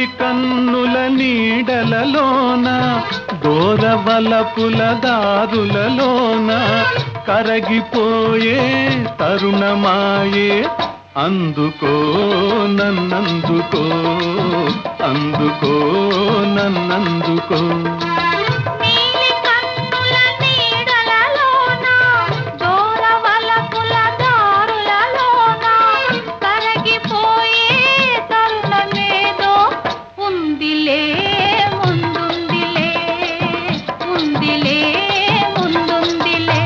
కన్నుల నీడలలోన దోరవలపుల దారులలోన కరగిపోయే తరుణమాయే అందుకో నన్నందుకో అందుకో నన్నందుకో నీలి కన్నుల నీడలలోన దూరవలపుల దారులలోన కరగిపోయే తరుణమేదో ఉందిలే ముందుందిలే ఉందిలే ముందుందిలే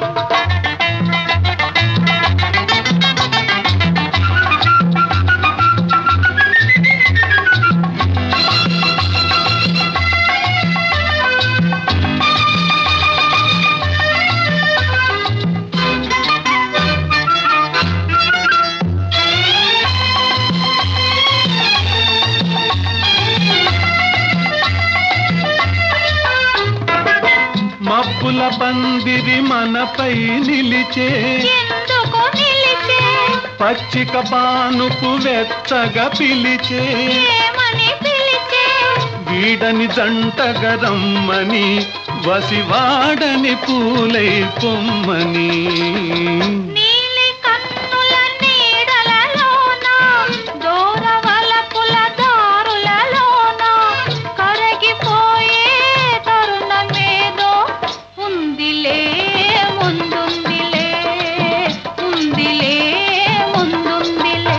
మబ్బుల పందిరి మనపై నిలిచే ఎందుకు నిలిచే పచ్చిక పానుపు వెచ్చగా పిలిచే ఏమని పిలిచే వీడని జంటగా రమ్మని వసివాడని పూలై పొమ్మని నీలి కన్నుల నీడలలోన దూరవలపుల దారులలోన కరగిపోయే తరుణమేదో ఉందిలే ముందుందిలే ఉందిలే ముందుందిలే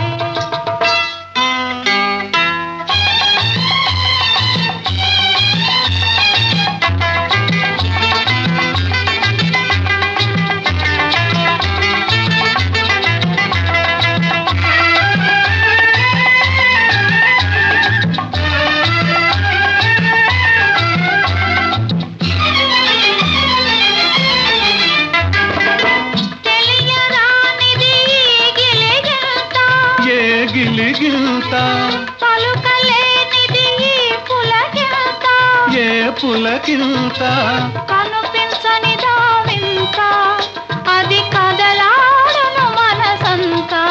తెలియరానిది ఈ గిలిగింత ఏ గిలిగింత పలుకలేనిది ఈ పులకింత ఏ పులకింత కనుపించని దావింత అది కదలాడును మనసంతా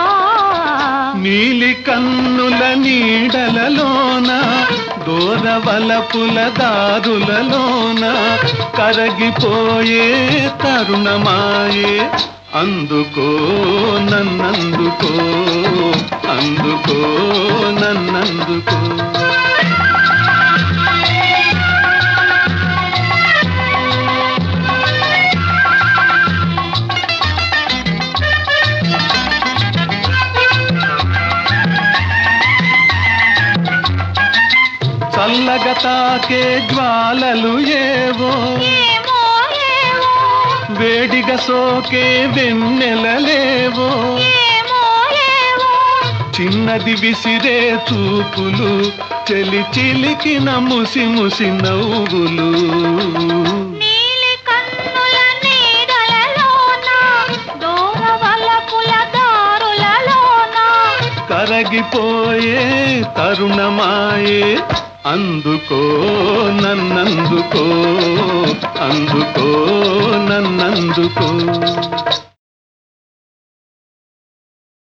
నీలి కన్నుల నీడలలోన దూరవలపుల దారులలోన కరగిపోయే తరుణమాయే అందుకో నన్నందుకో అందుకో నన్నందుకో చల్లగా తాకే జ్వాలలు ఏవో ఏమో ఏమో వేడిగా సోకే వెన్నెలలేవో ఏమో ఏమో చిన్నది విసిరే చూపులు చెలి చిలికిన ముసి ముసి నవ్వులు నీలి కన్నుల నీడలలోన దూరవలపుల దారులలోన కరగిపోయే తరుణమాయే అందుకో నన్నందుకో అందుకో నన్నందుకో